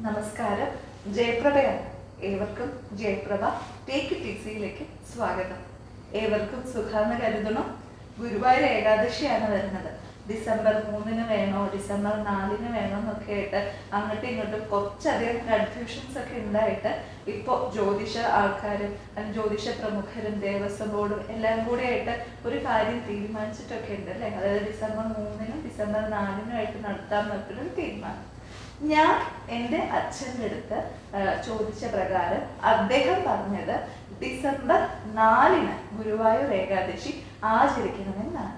നമസ്കാരം ജയപ്രഭയാണ് ഏവർക്കും Jayaprabha take T സിയിലേക്ക് സ്വാഗതം ഏവർക്കും സുഖാന്ന് കരുതണം ഗുരുവായൂർ ഏകാദശിയാണ് വരുന്നത് ഡിസംബർ മൂന്നിന് വേണോ ഡിസംബർ നാലിന് വേണോ എന്നൊക്കെ ആയിട്ട് അങ്ങോട്ടും ഇങ്ങോട്ടും കുറച്ചധികം കൺഫ്യൂഷൻസ് ഒക്കെ ഉണ്ടായിട്ട് ഇപ്പോൾ ജ്യോതിഷ ആൾക്കാരും അല്ലെങ്കിൽ ജ്യോതിഷ പ്രമുഖരും ദേവസ്വം ബോർഡും എല്ലാം കൂടെ ആയിട്ട് ഒരു കാര്യം തീരുമാനിച്ചിട്ടൊക്കെ ഉണ്ട് അല്ലേ അതായത് ഡിസംബർ മൂന്നിനും ഡിസംബർ നാലിനും ആയിട്ട് നടത്താൻ പറ്റുന്ന തീരുമാനം ഞാൻ എൻ്റെ അച്ഛൻ്റെ അടുത്ത് ആ, ചോദിച്ച പ്രകാരം അദ്ദേഹം പറഞ്ഞത് ഡിസംബർ നാലിന് ഗുരുവായൂർ ഏകാദശി ആചരിക്കണമെന്നാണ്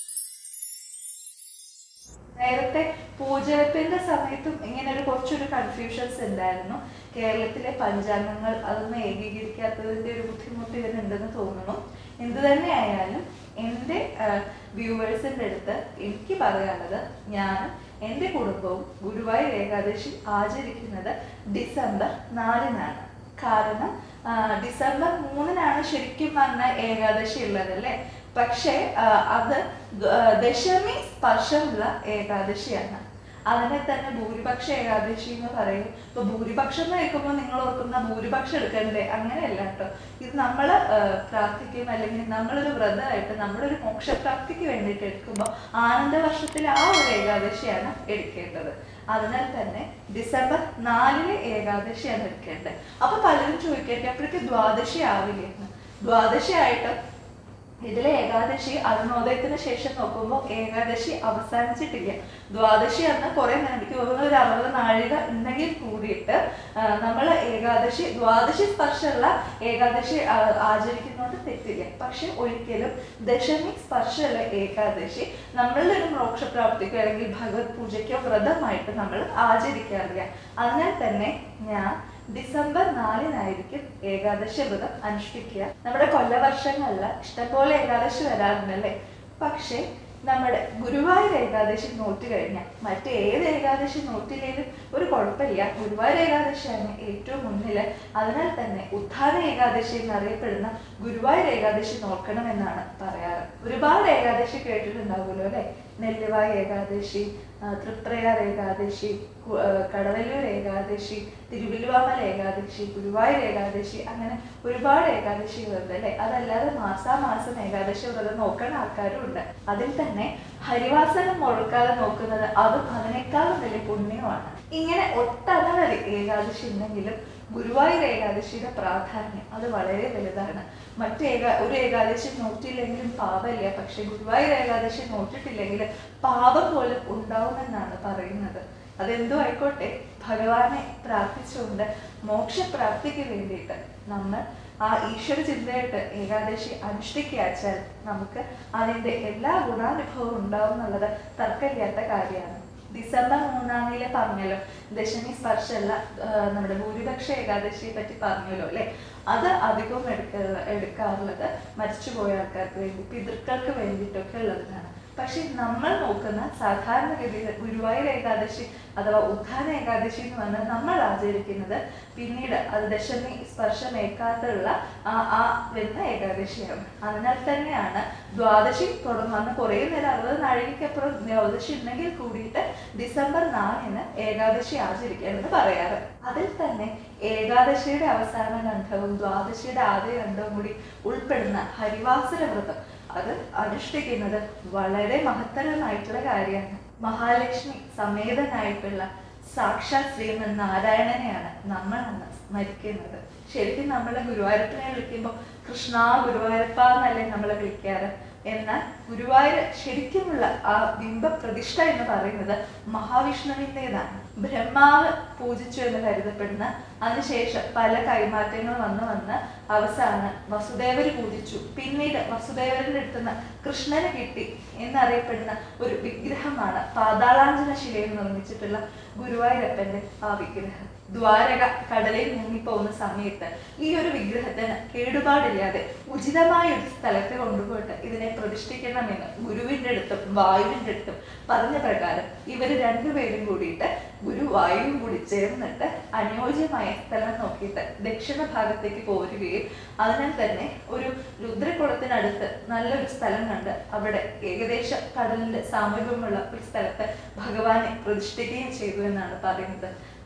നേരത്തെ പൂജവെപ്പിന്റെ സമയത്തും ഇങ്ങനെ ഒരു കുറച്ചൊരു കൺഫ്യൂഷൻസ് ഉണ്ടായിരുന്നു കേരളത്തിലെ പഞ്ചാംഗങ്ങൾ അതൊന്നും ഏകീകരിക്കാത്തതിന്റെ ഒരു ബുദ്ധിമുട്ട് ഇതിനുണ്ടെന്ന് തോന്നുന്നു എന്തു തന്നെ ആയാലും എൻ്റെ വ്യൂവേഴ്സിൻ്റെ അടുത്ത് എനിക്ക് പറയാനുള്ളത് ഞാനും എൻ്റെ കുടുംബവും ഗുരുവായൂർ ഏകാദശി ആചരിക്കുന്നത് ഡിസംബർ നാലിനാണ് കാരണം ആ, ഡിസംബർ മൂന്നിനാണ് ശരിക്കും പറഞ്ഞ ഏകാദശി ഉള്ളത് അല്ലേ പക്ഷേ ആ, അത് ദ- ആ, ദശമി സ്പർശമുള്ള ഏകാദശിയാണ് അതിനെ തന്നെ ഭൂരിപക്ഷ ഏകാദശി എന്ന് പറയും ഇപ്പൊ ഭൂരിപക്ഷം എന്ന് കേൾക്കുമ്പോൾ നിങ്ങൾ ഓർക്കുന്ന ഭൂരിപക്ഷം എടുക്കണ്ടേ അങ്ങനെയല്ല കേട്ടോ ഇത് നമ്മൾ പ്രാർത്ഥിക്കും അല്ലെങ്കിൽ നമ്മളൊരു വ്രതമായിട്ട് നമ്മളൊരു മോക്ഷപ്രാപ്തിക്ക് വേണ്ടിയിട്ട് എടുക്കുമ്പോൾ ആനന്ദവർഷത്തിലെ ആ ഒരു ഏകാദശിയാണ് എടുക്കേണ്ടത് അതിനാൽ തന്നെ ഡിസംബർ നാലിലെ ഏകാദശിയാണ് എടുക്കേണ്ടത് അപ്പൊ പലരും ചോദിക്കട്ടെ അപ്പോഴേക്ക് ദ്വാദശി ആവില്ലേ എന്ന് ദ്വാദശി ആയിട്ട് ഇതിലെ ഏകാദശി അരുണോദയത്തിന് ശേഷം നോക്കുമ്പോൾ ഏകാദശി അവസാനിച്ചിട്ടില്ല ദ്വാദശി എന്ന കുറെ നേരം എനിക്ക് തോന്നുന്നു ഒരു അറുപത് നാഴിക ഉണ്ടെങ്കിൽ കൂടിയിട്ട് നമ്മൾ ഏകാദശി ദ്വാദശി സ്പർശമുള്ള ഏകാദശി ആ, ആചരിക്കുന്നതുകൊണ്ട് തെറ്റില്ല പക്ഷെ ഒരിക്കലും ദശമി സ്പർശമുള്ള ഏകാദശി നമ്മളുടെ ഒരു മോക്ഷപ്രാപ്തിക്കോ അല്ലെങ്കിൽ ഭഗവത് പൂജയ്ക്കോ വ്രതമായിട്ട് നമ്മൾ ആചരിക്കാറില്ല അതിനാൽ തന്നെ ഞാൻ ഡിസംബർ നാലിനായിരിക്കും ഏകാദശി വ്രതം അനുഷ്ഠിക്കുക നമ്മുടെ കൊല്ലവർഷങ്ങളില് ഇഷ്ടംപോലെ ഏകാദശി വരാറുണ്ടല്ലേ പക്ഷേ നമ്മുടെ ഗുരുവായൂർ ഏകാദശി നോറ്റ് കഴിഞ്ഞാൽ മറ്റേത് ഏകാദശി നോറ്റില്ലേലും ഒരു കുഴപ്പമില്ല ഗുരുവായൂർ ഏകാദശിയാണ് ഏറ്റവും മുന്നില് അതിനാൽ തന്നെ ഉത്ഥാന ഏകാദശി എന്നറിയപ്പെടുന്ന ഗുരുവായൂർ ഏകാദശി നോക്കണമെന്നാണ് പറയാറ് ഒരുപാട് ഏകാദശി കേട്ടിട്ടുണ്ടാവുമല്ലോ അല്ലെ നെല്ലിവായ ഏകാദശി ആ, തൃപ്രയാർ ഏകാദശി കു- ആ, കടവല്ലൂർ ഏകാദശി തിരുവല്ലുവാമല ഏകാദശി ഗുരുവായൂർ ഏകാദശി അങ്ങനെ ഒരുപാട് ഏകാദശികളുണ്ട് അല്ലെ അതല്ലാതെ മാസാമാസം ഏകാദശി വ്രതം നോക്കുന്ന ആൾക്കാരും ഉണ്ട് അതിൽ തന്നെ ഹരിവാസനം മുഴക്കാതെ നോക്കുന്നത് അതും അതിനേക്കാളും വലിയ പുണ്യമാണ് ഇങ്ങനെ ഒട്ടനവധി ഏകാദശി ഉണ്ടെങ്കിലും ഗുരുവായൂർ ഏകാദശിയുടെ പ്രാധാന്യം അത് വളരെ വലുതാണ് മറ്റു ഏകാ ഒരു ഏകാദശി നോറ്റില്ലെങ്കിലും പാപമില്ല പക്ഷെ ഗുരുവായൂർ ഏകാദശി നോറ്റിട്ടില്ലെങ്കിൽ പാപം പോലും ഉണ്ടാവുമെന്നാണ് പറയുന്നത് അതെന്തോ ആയിക്കോട്ടെ ഭഗവാനെ പ്രാർത്ഥിച്ചുകൊണ്ട് മോക്ഷപ്രാപ്തിക്ക് വേണ്ടിയിട്ട് നമ്മൾ ആ ഈശ്വര ചിന്തയായിട്ട് ഏകാദശി അനുഷ്ഠിക്കാച്ചാൽ നമുക്ക് അതിന്റെ എല്ലാ ഗുണാനുഭവവും ഉണ്ടാവും എന്നുള്ളത് തർക്കമില്ലാത്ത കാര്യമാണ് ഡിസംബർ മൂന്നാമിലെ പറഞ്ഞല്ലോ ദശമി സ്പർശമല്ല ആ, നമ്മുടെ ഭൂരിപക്ഷ ഏകാദശിയെ പറ്റി പറഞ്ഞല്ലോ അല്ലെ അത് അധികവും എടുക്ക എടുക്കാറുള്ളത് മരിച്ചുപോയ ആൾക്കാർക്ക് വേണ്ടി പിതൃക്കൾക്ക് വേണ്ടിയിട്ടൊക്കെ ഉള്ളതാണ് പക്ഷെ നമ്മൾ നോക്കുന്ന സാധാരണഗതിയിൽ ഗുരുവായൂർ ഏകാദശി അഥവാ ഉദ്ധാന ഏകാദശി എന്ന് പറഞ്ഞാൽ നമ്മൾ ആചരിക്കുന്നത് പിന്നീട് അത് ദശമി സ്പർശമേക്കാത്തുള്ള ആ ആ വരുന്ന ഏകാദശിയാണ് അതിനാൽ തന്നെയാണ് ദ്വാദശി തുടങ്ങുന്ന കുറേ നേരം അറുപത് നാഴികയ്ക്കപ്പുറം ദ്വാദശി ഉണ്ടെങ്കിൽ കൂടിയിട്ട് ഡിസംബർ നാലിന് ഏകാദശി ആചരിക്കാമെന്ന് പറയാറ് അതിൽ തന്നെ ഏകാദശിയുടെ അവസാന ഗന്ധവും ദ്വാദശിയുടെ ആദ്യ ഗന്ധവും കൂടി ഉൾപ്പെടുന്ന ഹരിവാസര വ്രതം അത് അനുഷ്ഠിക്കുന്നത് വളരെ മഹത്തരമായിട്ടുള്ള കാര്യമാണ് മഹാലക്ഷ്മി സമേതനായിട്ടുള്ള സാക്ഷാത് ശ്രീമൻ നാരായണനെയാണ് നമ്മൾ അന്ന് സ്മരിക്കുന്നത് ശരിക്കും നമ്മളെ ഗുരുവായൂരപ്പനെ വിളിക്കുമ്പോൾ കൃഷ്ണ ഗുരുവായൂരപ്പ എന്നല്ലേ നമ്മളെ വിളിക്കാറ് എന്നാൽ ഗുരുവായൂർ ശരിക്കുമുള്ള ആ ബിംബ പ്രതിഷ്ഠ എന്ന് പറയുന്നത് മഹാവിഷ്ണുവിൻ്റെതാണ് ബ്രഹ്മാവ് പൂജിച്ചു എന്ന് കരുതപ്പെടുന്ന അതിനുശേഷം പല കൈമാറ്റങ്ങൾ വന്ന് വന്ന് അവസാനം വസുദേവര് പൂജിച്ചു പിന്നീട് വസുദേവരുടെ അടുത്തുനിന്ന് കൃഷ്ണന് കിട്ടി എന്നറിയപ്പെടുന്ന ഒരു വിഗ്രഹമാണ് പാതാളാഞ്ജന ശിലയിൽ നിർമ്മിച്ചിട്ടുള്ള ഗുരുവായൂരപ്പന്റെ ആ വിഗ്രഹം ദ്വാരക കടലിൽ മുങ്ങിപ്പോകുന്ന സമയത്ത് ഈ ഒരു വിഗ്രഹത്തിന് കേടുപാടില്ലാതെ ഉചിതമായ ഒരു സ്ഥലത്ത് കൊണ്ടുപോയിട്ട് ഇതിനെ പ്രതിഷ്ഠിക്കണമെന്ന് ഗുരുവിന്റെ അടുത്തും വായുവിന്റെ അടുത്തും പറഞ്ഞ പ്രകാരം ഇവര് രണ്ടുപേരും കൂടിയിട്ട് ഗുരു വായുവും കൂടി ചേർന്നിട്ട് അനുയോജ്യമായ സ്ഥലം നോക്കിയിട്ട് ദക്ഷിണ ഭാഗത്തേക്ക് പോരുകയും അതിനാൽ തന്നെ ഒരു രുദ്രകുളത്തിനടുത്ത് നല്ലൊരു സ്ഥലം കണ്ട് അവിടെ ഏകദേശം കടലിന്റെ സാമീപ്യമുള്ള ഒരു സ്ഥലത്ത് ഭഗവാനെ പ്രതിഷ്ഠിക്കുകയും ചെയ്തു എന്നാണ് പറയുന്നത്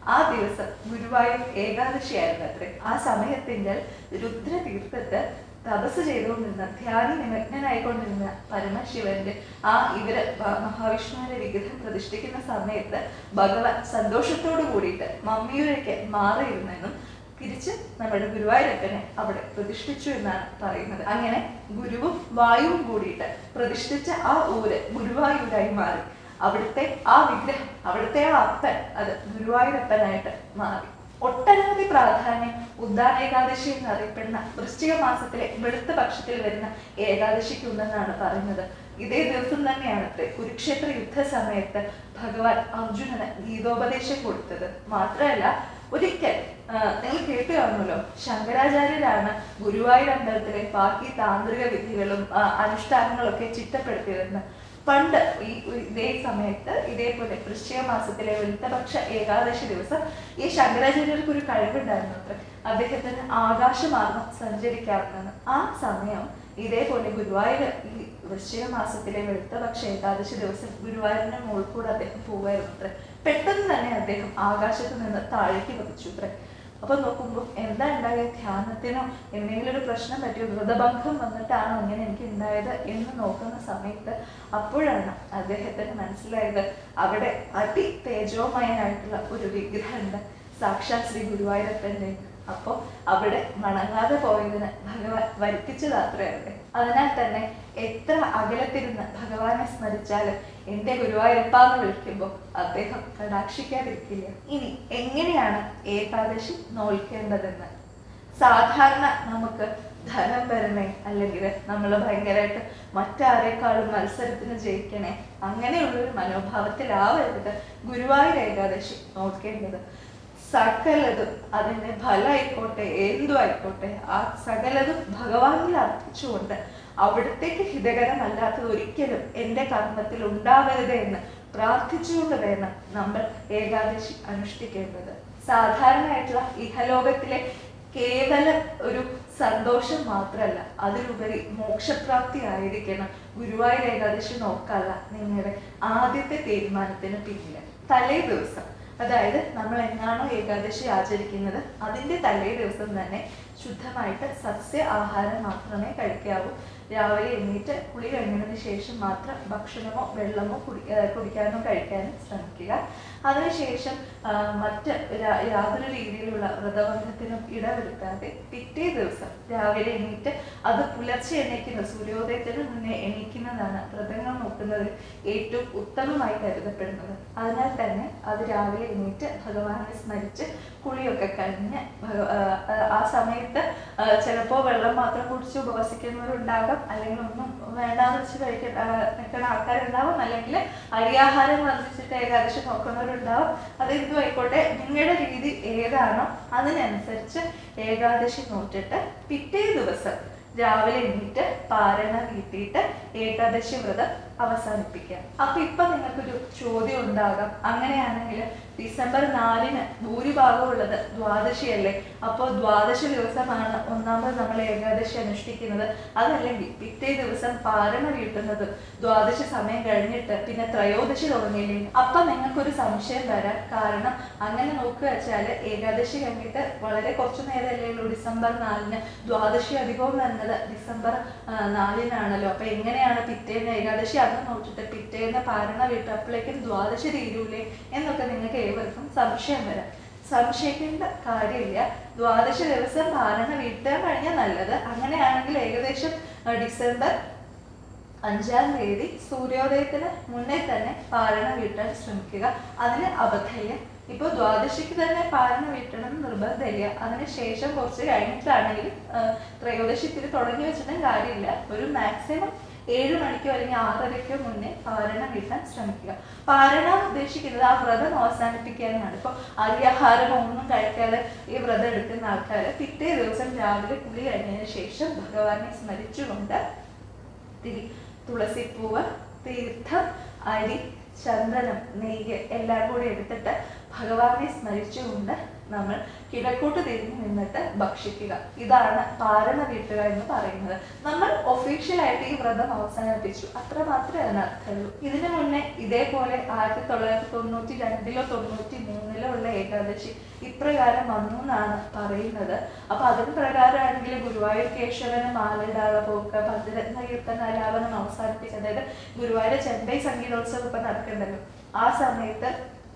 ആ ദിവസം ഗുരുവായൂർ ഏകാദശിയായിരുന്നു അത്രേ ആ സമയത്തിൻ്റെ രുദ്രതീർത്ഥത്ത് തപസ് ചെയ്തുകൊണ്ടിരുന്ന ധ്യാന നിമഗ്നനായിക്കൊണ്ടിരുന്ന പരമശിവന്റെ ആ ഇവര് ഭ- മഹാവിഷ്ണുവിന്റെ വിഗ്രഹം പ്രതിഷ്ഠിക്കുന്ന സമയത്ത് ഭഗവാൻ സന്തോഷത്തോട് കൂടിയിട്ട് മമ്മിയൂരേക്ക് മാറിയിരുന്നെന്നും തിരിച്ച് നമ്മുടെ ഗുരുവായൂരപ്പനെ അവിടെ പ്രതിഷ്ഠിച്ചു എന്നാണ് പറയുന്നത് അങ്ങനെ ഗുരുവും വായുവും കൂടിയിട്ട് പ്രതിഷ്ഠിച്ച ആ ഊര് ഗുരുവായൂരായി മാറി അവിടുത്തെ ആ വിഗ്രഹം അവിടുത്തെ ആ അപ്പൻ അത് ഗുരുവായൂരപ്പനായിട്ട് മാറി ഒട്ടനവധി പ്രാധാന്യം ഉദ്ദാന ഏകാദശി എന്നറിയപ്പെടുന്ന വൃശ്ചിക മാസത്തിലെ വെളുത്ത പക്ഷത്തിൽ വരുന്ന ഏകാദശിക്ക് ഉണ്ടെന്നാണ് പറയുന്നത് ഇതേ ദിവസം തന്നെയാണ് അത്രേ കുരുക്ഷേത്ര യുദ്ധ സമയത്ത് ഭഗവാൻ അർജുനന് ഗീതോപദേശം കൊടുത്തത് മാത്രമല്ല ഒരിക്കൽ ആ, നിങ്ങൾ കേട്ടു കാണുമല്ലോ ശങ്കരാചാര്യരാണ് ഗുരുവായൂർ അമ്പലത്തിലെ ബാക്കി താന്ത്രിക വിധികളും ആ, അനുഷ്ഠാനങ്ങളൊക്കെ ചിട്ടപ്പെടുത്തിയതെന്ന് പണ്ട് ഈ ഇതേ സമയത്ത് ഇതേപോലെ വൃശ്ചിക മാസത്തിലെ വെളുത്തപക്ഷ ഏകാദശി ദിവസം ഈ ശങ്കരാചാര്യർക്ക് ഒരു കഴിവുണ്ടായിരുന്നു അത്ര അദ്ദേഹത്തിന് ആകാശമാർഗം സഞ്ചരിക്കാവുന്നതാണ് ആ സമയം ഇതേപോലെ ഗുരുവായൂർ ഈ വൃശ്ചിക മാസത്തിലെ വെളുത്തപക്ഷ ഏകാദശി ദിവസം ഗുരുവായൂരിന്റെ മുകളിൽ കൂടെ അദ്ദേഹം പോവായിരുന്നു അത്ര പെട്ടെന്ന് തന്നെ അദ്ദേഹം ആകാശത്ത് നിന്ന് താഴേക്ക് പതിച്ചു അത്ര അപ്പൊ നോക്കുമ്പോൾ എന്താ ഉണ്ടായ ധ്യാനത്തിനോ എന്തെങ്കിലും ഒരു പ്രശ്നം പറ്റിയോ വ്രതഭംഗം വന്നിട്ടാണോ ഇങ്ങനെ എനിക്ക് ഉണ്ടായത് എന്ന് നോക്കുന്ന സമയത്ത് അപ്പോഴാണ് അദ്ദേഹത്തിന് മനസ്സിലായത് അവിടെ അതി തേജോമയനായിട്ടുള്ള ഒരു വിഗ്രഹമുണ്ട് സാക്ഷാത് ശ്രീ ഗുരുവായൂരപ്പൻ്റെ അപ്പോൾ അവിടെ മണങ്ങാതെ പോയതിന് ഭഗവാൻ വരുത്തിച്ചതാത്രയാണ് അതിനാൽ തന്നെ എത്ര അകലത്തിരുന്ന് ഭഗവാനെ സ്മരിച്ചാലും എന്റെ ഗുരുവായൂരപ്പ എന്ന് വിളിക്കുമ്പോൾ അദ്ദേഹം കടാക്ഷിക്കാതിരിക്കില്ല ഇനി എങ്ങനെയാണ് ഏകാദശി നോൽക്കേണ്ടതെന്ന് സാധാരണ നമുക്ക് ധനം വരണേ അല്ലെങ്കിൽ നമ്മൾ ഭയങ്കരമായിട്ട് മറ്റാരേക്കാളും മത്സരത്തിന് ജയിക്കണേ അങ്ങനെയുള്ളൊരു മനോഭാവത്തിലാവരുത് ഗുരുവായൂർ ഏകാദശി നോക്കേണ്ടത് സകലതും അതിന്റെ ഫലമായിക്കോട്ടെ എന്തും ആയിക്കോട്ടെ ആ സകലതും ഭഗവാനിൽ അർപ്പിച്ചുകൊണ്ട് അവിടത്തേക്ക് ഹിതകരമല്ലാത്തത് ഒരിക്കലും എൻ്റെ കർമ്മത്തിൽ ഉണ്ടാവരുത് എന്ന് പ്രാർത്ഥിച്ചുകൊണ്ട് വേണം നമ്മൾ ഏകാദശി അനുഷ്ഠിക്കേണ്ടത് സാധാരണയായിട്ടുള്ള ഇഹലോകത്തിലെ കേവലം ഒരു സന്തോഷം മാത്രമല്ല അതിലുപരി മോക്ഷപ്രാപ്തി ആയിരിക്കണം ഗുരുവായൂർ ഏകാദശി നോക്കല്ല നിങ്ങളുടെ ആദ്യത്തെ തീരുമാനത്തിന് പിന്നിൽ തലേ ദിവസം അതായത് നമ്മൾ എന്നാണോ ഏകാദശി ആചരിക്കുന്നത് അതിന്റെ തലേ ദിവസം തന്നെ ശുദ്ധമായിട്ട് സസ്യ ആഹാരം മാത്രമേ കഴിക്കാവൂ രാവിലെ എണീറ്റ് കുളി കഴിഞ്ഞതിന് ശേഷം മാത്രം ഭക്ഷണമോ വെള്ളമോ കുടി ആ, കുടിക്കാനോ കഴിക്കാനോ ശ്രമിക്കുക അതിനുശേഷം ആ, മറ്റ് രാ- യാതൊരു രീതിയിലുള്ള വ്രതബന്ധത്തിനും ഇടവരുത്താതെ പിറ്റേ ദിവസം രാവിലെ എണീറ്റ് അത് പുലർച്ചെ എണീക്കുന്നത് സൂര്യോദയത്തിന് മുന്നേ എണീക്കുന്നതാണ് വ്രതങ്ങൾ നോക്കുന്നതിൽ ഏറ്റവും ഉത്തമമായി കരുതപ്പെടുന്നത് അതിനാൽ തന്നെ അത് രാവിലെ എണീറ്റ് ഭഗവാനെ സ്മരിച്ച് കുളിയൊക്കെ കഴിഞ്ഞ് ഭഗ- ആ, ആ, ആ സമയത്ത് ചിലപ്പോൾ വെള്ളം മാത്രം കുടിച്ച് ഉപവസിക്കുന്നവരുണ്ടാകാം അല്ലെങ്കിൽ ഒന്നും വേണ്ടാന്ന് വെച്ച് കഴിക്കുന്ന നിൽക്കുന്ന ആൾക്കാരുണ്ടാവും അല്ലെങ്കിൽ അരിയാഹാരം വർദ്ധിച്ചിട്ട് ഏകാദശി നോക്കുന്നവരുണ്ടാവും അത് എന്തും ആയിക്കോട്ടെ നിങ്ങളുടെ രീതി ഏതാണോ അതിനനുസരിച്ച് ഏകാദശി നോറ്റിട്ട് പിറ്റേ ദിവസം രാവിലെ എണീറ്റ് പാരണ വീട്ടിയിട്ട് ഏകാദശി വ്രതം അവസാനിപ്പിക്കാം അപ്പൊ ഇപ്പൊ നിങ്ങൾക്കൊരു ചോദ്യം ഉണ്ടാകാം അങ്ങനെയാണെങ്കിൽ ഡിസംബർ നാലിന് ഭൂരിഭാഗം ഉള്ളത് ദ്വാദശിയല്ലേ അപ്പോൾ ദ്വാദശി ദിവസമാണ് ഒന്നാമത് നമ്മൾ ഏകാദശി അനുഷ്ഠിക്കുന്നത് അതല്ലെങ്കിൽ പിറ്റേ ദിവസം പാരണ വീട്ടുന്നതും ദ്വാദശി സമയം കഴിഞ്ഞിട്ട് പിന്നെ ത്രയോദശി തുടങ്ങിയില്ലേ അപ്പൊ നിങ്ങൾക്കൊരു സംശയം വരാം കാരണം അങ്ങനെ നോക്കുക വെച്ചാൽ ഏകാദശി കഴിഞ്ഞിട്ട് വളരെ കുറച്ചു നേരമല്ലേ ഉള്ളൂ ഡിസംബർ നാലിന് ദ്വാദശി അധികവും വരുന്നത് ഡിസംബർ ആ, നാലിനാണല്ലോ അപ്പൊ എങ്ങനെയാണ് പിറ്റേന്ന് ഏകാദശി അന്ന് നോക്കിയിട്ട് പിറ്റേന്ന് പാരണ വീട്ടപ്പോഴേക്കും ദ്വാദശി തീരൂലേ എന്നൊക്കെ നിങ്ങൾക്ക് ഏവർക്കും സംശയം വരാം സംശയിക്കേണ്ട കാര്യമില്ല ദ്വാദശി ദിവസം പാരണ വീട്ടാൻ കഴിഞ്ഞാൽ നല്ലത് അങ്ങനെയാണെങ്കിൽ ഏകദേശം ആ, ഡിസംബർ അഞ്ചാം തീയതി സൂര്യോദയത്തിന് മുന്നേ തന്നെ പാരണ വീട്ടാൻ ശ്രമിക്കുക അതിന് അബദ്ധമില്ല ഇപ്പൊ ദ്വാദശിക്ക് തന്നെ പാരണ വീട്ടണം എന്ന് നിർബന്ധമില്ല അതിന് ശേഷം കുറച്ച് കഴിഞ്ഞിട്ടാണെങ്കിലും ആ, ത്രയോദശി ഇത്തിരി തുടങ്ങി വെച്ചിട്ടും കാര്യമില്ല ഒരു മാക്സിമം ഏഴ് മണിക്കോ അല്ലെങ്കിൽ ആറരയ്ക്കോ മുന്നേ പാരണ വീട്ടാൻ ശ്രമിക്കുക പാരണ ഉദ്ദേശിക്കുന്നത് ആ വ്രതം അവസാനിപ്പിക്കാനാണ് ഇപ്പൊ അരിയാഹാരം ഒന്നും കഴിക്കാതെ ഈ വ്രതം എടുക്കുന്ന ആൾക്കാർ പിറ്റേ ദിവസം രാവിലെ കുളി കഴിഞ്ഞതിന് ശേഷം ഭഗവാനെ സ്മരിച്ചുകൊണ്ട് തിരി തുളസിപ്പൂവ് തീർത്ഥം അരി ചന്ദനം നെയ്യ് എല്ലാം കൂടി എടുത്തിട്ട് ഭഗവാനെ സ്മരിച്ചുകൊണ്ട് നമ്മൾ കിഴക്കോട്ട് തിരിഞ്ഞു നിന്നിട്ട് ഭക്ഷിക്കുക ഇതാണ് പാരണ വീട്ടുക എന്ന് പറയുന്നത് നമ്മൾ ഒഫീഷ്യലായിട്ട് ഈ വ്രതം അവസാനിപ്പിച്ചു അത്ര മാത്രമേ അതിനർത്ഥമുള്ളൂ ഇതിനു മുന്നേ ഇതേപോലെ ആയിരത്തി തൊള്ളായിരത്തി തൊണ്ണൂറ്റി രണ്ടിലോ തൊണ്ണൂറ്റി മൂന്നിലോ ഉള്ള ഏകാദശി ഇപ്രകാരം വന്നു എന്നാണ് പറയുന്നത് അപ്പൊ അതിന് പ്രകാരമാണെങ്കിൽ ഗുരുവായൂർ കേശവന് മാലയിടാള പോക്ക് പഞ്ചരത്ന കീർത്തന ആലാപനം അവസാനിപ്പിച്ച് അതായത് ഗുരുവായൂർ ചെമ്പൈ സംഗീതോത്സവം ഇപ്പൊ നടക്കണ്ടല്ലോ ആ സമയത്ത്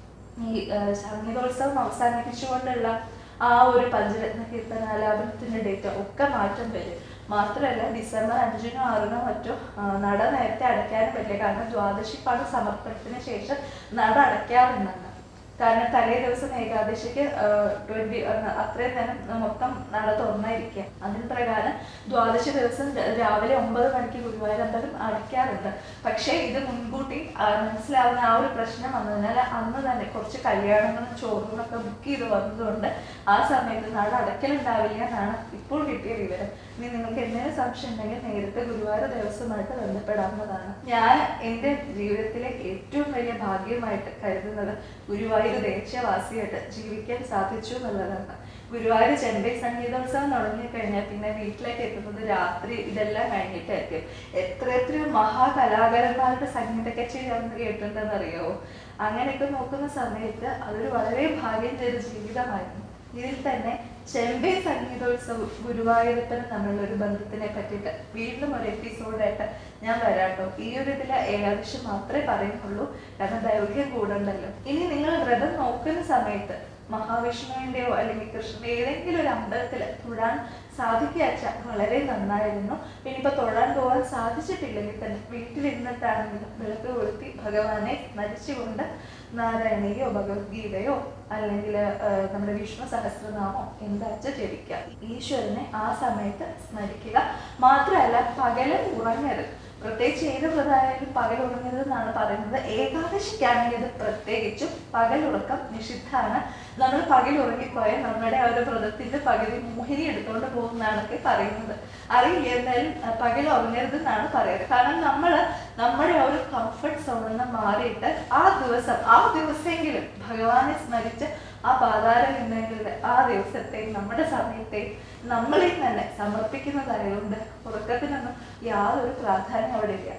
ഈ ആ, സംഗീതോത്സവം അവസാനിപ്പിച്ചുകൊണ്ടുള്ള ആ ഒരു പഞ്ചരത്ന കീർത്തനാലാപനത്തിന്റെ ഡേറ്റ് ഒക്കെ മാറ്റം വരും മാത്രമല്ല ഡിസംബർ അഞ്ചിനോ ആറിനോ മറ്റോ ആ, നട നേരത്തെ അടയ്ക്കാനും പറ്റില്ല കാരണം ദ്വാദശി പാഠ സമർപ്പണത്തിന് ശേഷം നട അടയ്ക്കാറുണ്ടെന്ന് കാരണം തലേ ദിവസം ഏകാദശിക്ക് ട്വന്റി അത്രയും നേരം മൊത്തം നട തുറന്നായിരിക്കുക അതിന് പ്രകാരം ദ്വാദശി ദിവസം ര- രാവിലെ ഒമ്പത് മണിക്ക് ഗുരുവായൂർ അമ്പലം അടയ്ക്കാറുണ്ട് പക്ഷേ ഇത് മുൻകൂട്ടി ആ, മനസ്സിലാവുന്ന ആ ഒരു പ്രശ്നം വന്നതിനാൽ അന്ന് തന്നെ കുറച്ച് കല്യാണങ്ങളും ചോറുകളൊക്കെ ബുക്ക് ചെയ്ത് വന്നതുകൊണ്ട് ആ സമയത്ത് നട അടയ്ക്കലുണ്ടാവില്ല എന്നാണ് ഇപ്പോൾ കിട്ടിയ വിവരം ഇനി നിങ്ങൾക്ക് എന്തെങ്കിലും സംശയം ഉണ്ടെങ്കിൽ നേരിട്ട് ഗുരുവായൂർ ദേവസ്വമായിട്ട് ബന്ധപ്പെടാവുന്നതാണ് ഞാൻ എൻ്റെ ജീവിതത്തിലെ ഏറ്റവും വലിയ ഭാഗ്യമായിട്ട് കരുതുന്നത് ഗുരുവായൂർ ദേശവാസിയായിട്ട് ജീവിക്കാൻ സാധിച്ചു എന്നുള്ളതാണ് ഗുരുവായൂർ ചെമ്പൈ സംഗീതോത്സവം തുടങ്ങിക്കഴിഞ്ഞാൽ പിന്നെ വീട്ടിലേക്ക് എത്തുന്നത് രാത്രി ഇതെല്ലാം കഴിഞ്ഞിട്ടായിരിക്കും എത്ര എത്രയോ മഹാകലാകാരന്മാരുടെ സംഗീത കച്ചേരി അന്ന് കേട്ടിട്ടുണ്ടെന്ന് അറിയാവോ അങ്ങനെയൊക്കെ നോക്കുന്ന സമയത്ത് അതൊരു വളരെ ഭാഗ്യം ചെയ്ത ജീവിതമായിരുന്നു ഇതിൽ തന്നെ ചെമ്പൈ സംഗീതോത്സവം ഗുരുവായൂരപ്പനും തമ്മിലുള്ള ഒരു ബന്ധത്തിനെ പറ്റിയിട്ട് വീണ്ടും ഒരു എപ്പിസോഡായിട്ട് ഞാൻ വരാട്ടോ ഈ ഒരു ഇതിൽ ഏകാദശി മാത്രമേ പറയുന്നുള്ളൂ കാരണം ദൈർഘ്യം കൂടണ്ടല്ലോ ഇനി നിങ്ങൾ വ്രതം നോക്കുന്ന സമയത്ത് മഹാവിഷ്ണുവിന്റെയോ അല്ലെങ്കിൽ കൃഷ്ണന്റെ ഏതെങ്കിലും ഒരു അമ്പലത്തിൽ തൊഴാൻ സാധിക്കാച്ച വളരെ നന്നായിരുന്നു പിന്നെ ഇപ്പൊ തൊഴാൻ പോകാൻ സാധിച്ചിട്ടില്ലെങ്കിൽ തന്നെ വീട്ടിലിരുന്നിട്ടാണെങ്കിലും വിളക്ക് കൊളുത്തി ഭഗവാനെ സ്മരിച്ചുകൊണ്ട് നാരായണീയോ ഭഗവത്ഗീതയോ അല്ലെങ്കിൽ നമ്മുടെ വിഷ്ണു സഹസ്രനാമോ എന്താച്ച ജപിക്കാം ഈശ്വരനെ ആ സമയത്ത് സ്മരിക്കുക മാത്രമല്ല പകല് ഉറങ്ങരുത് പ്രത്യേകിച്ച് ഏത് വ്രതമായാലും പകൽ ഉറങ്ങരുത് എന്നാണ് പറയുന്നത് ഏകാദശിക്കാണെങ്കിൽ ഇത് പ്രത്യേകിച്ചും പകലുറക്കം നിഷിദ്ധാണ് നമ്മൾ പകൽ ഉറങ്ങിപ്പോയാൽ നമ്മുടെ ആ ഒരു വ്രതത്തിന്റെ പകുതി മോഹിനി എടുത്തുകൊണ്ട് പോകുന്നതാണൊക്കെ പറയുന്നത് അറിയില്ല എന്തായാലും അഹ് പകൽ ഉറങ്ങരുത് എന്നാണ് പറയുന്നത് കാരണം നമ്മൾ നമ്മുടെ ആ ഒരു കംഫർട്ട് സോണിൽ നിന്ന് മാറിയിട്ട് ആ ദിവസം ആ ദിവസമെങ്കിലും ഭഗവാനെ സ്മരിച്ച് ആ പാതാര വിന്ദങ്ങളുടെ ആ ദിവസത്തെയും നമ്മുടെ സമയത്തെയും നമ്മളിൽ തന്നെ സമർപ്പിക്കുന്നതായതുകൊണ്ട് ഉറക്കത്തിനൊന്നും യാതൊരു പ്രാധാന്യം അവിടെ ഇല്ല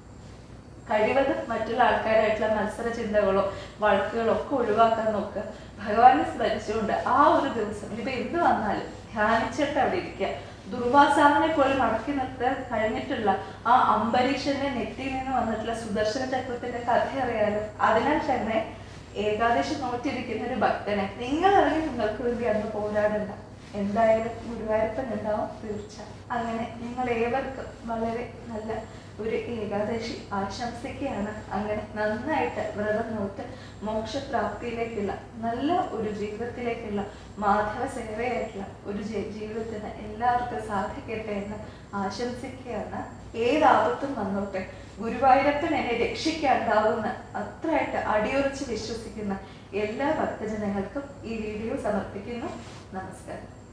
കഴിവതും മറ്റുള്ള ആൾക്കാരായിട്ടുള്ള മത്സര ചിന്തകളോ വഴക്കുകളോ ഒക്കെ ഒഴിവാക്കാൻ നോക്കുക ഭഗവാനെ സ്മരിച്ചുകൊണ്ട് ആ ഒരു ദിവസം ഇനിയിപ്പോ എന്ത് വന്നാലും ധ്യാനിച്ചിട്ട് അവിടെ ഇരിക്കുക ദുർവാസാവിനെ പോലും അടക്കി നിർത്താൻ കഴിഞ്ഞിട്ടുള്ള ആ അംബരീഷന്റെ നെറ്റിയിൽ നിന്ന് വന്നിട്ടുള്ള സുദർശന ചക്രത്തിന്റെ കഥ അറിയാലോ അതിനാൽ തന്നെ ഏകാദശി നോറ്റിരിക്കുന്ന ഒരു ഭക്തനെ നിങ്ങൾ ഇറങ്ങി നിങ്ങൾക്ക് വേണ്ടി അന്ന് പോരാടണ്ട എന്തായാലും ഗുരുവായൂരപ്പൻ ഉണ്ടാവും തീർച്ച അങ്ങനെ നിങ്ങൾ ഏവർക്കും വളരെ നല്ല ഒരു ഏകാദശി ആശംസിക്കുകയാണ് അങ്ങനെ നന്നായിട്ട് വ്രതം നോട്ട് മോക്ഷപ്രാപ്തിയിലേക്കുള്ള നല്ല ഒരു ജീവിതത്തിലേക്കുള്ള മാധവ സേവയായിട്ടുള്ള ഒരു ജി- ജീവിതത്തിന് എല്ലാവർക്കും സാധിക്കട്ടെ എന്ന് ആശംസിക്കുകയാണ് ഏതാപത്തും വന്നോട്ടെ ഗുരുവായൂരപ്പൻ എന്നെ രക്ഷിക്കാണ്ടാവുന്ന അത്രയായിട്ട് അടിയുറച്ച് വിശ്വസിക്കുന്ന എല്ലാ ഭക്തജനങ്ങൾക്കും ഈ വീഡിയോ സമർപ്പിക്കുന്നു നമസ്കാരം